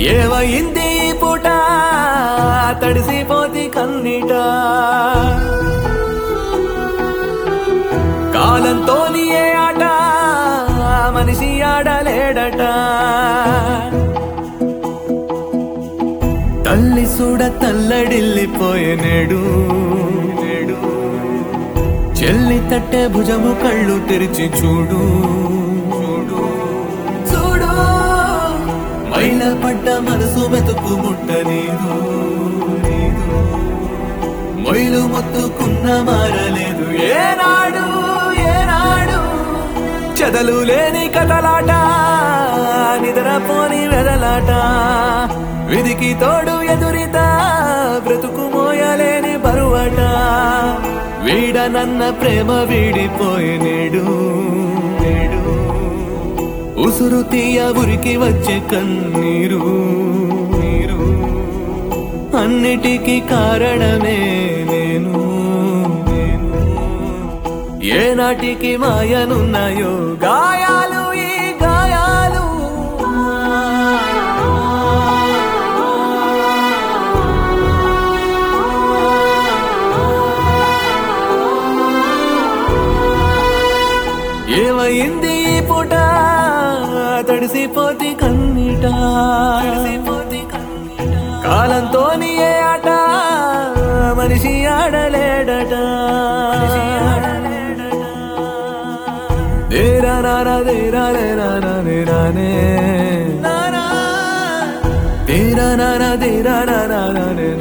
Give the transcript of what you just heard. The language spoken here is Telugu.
ఏవయింది ఈ పూట తడిసిపోతి కన్నీట కాలంతోని ఏ ఆట మనిషి ఆడలేడట తల్లి చూడ తల్లడిల్లిపోయే నేడు నేడు చెల్లి తట్టే భుజము కళ్ళు తెరిచి చూడు చూడు చూడు మైల పడ్డ మనసు మెతుకు ముట్ట నీదు నీదు మొయిలు మొత్తుకున్న మారలేదు ఏనాడు ఏనాడు చెదలు లేని కథలాట నిద్రపోని వెదలాట విధికి తోడు ఎదురిత బ్రతుకు మోయలేని బరువట వీడనన్న ప్రేమ వీడిపోయి నేడు నేడు ఉసురు తీయ ఉరికి వచ్చే కన్నీరు నీరు అన్నిటికీ కారణమే నేను నేను ఏనాటికి మాయనున్నాయో గాయాలు ఈ గాయాలు ఏమైంది ఈ పూట తడిసిపోతి కన్నీట కాలంతోని ఏ ఆట మనిషి ఆడలేడట దేరా నారా దేరా లేరా నానే తేరా నారా దేరా నారా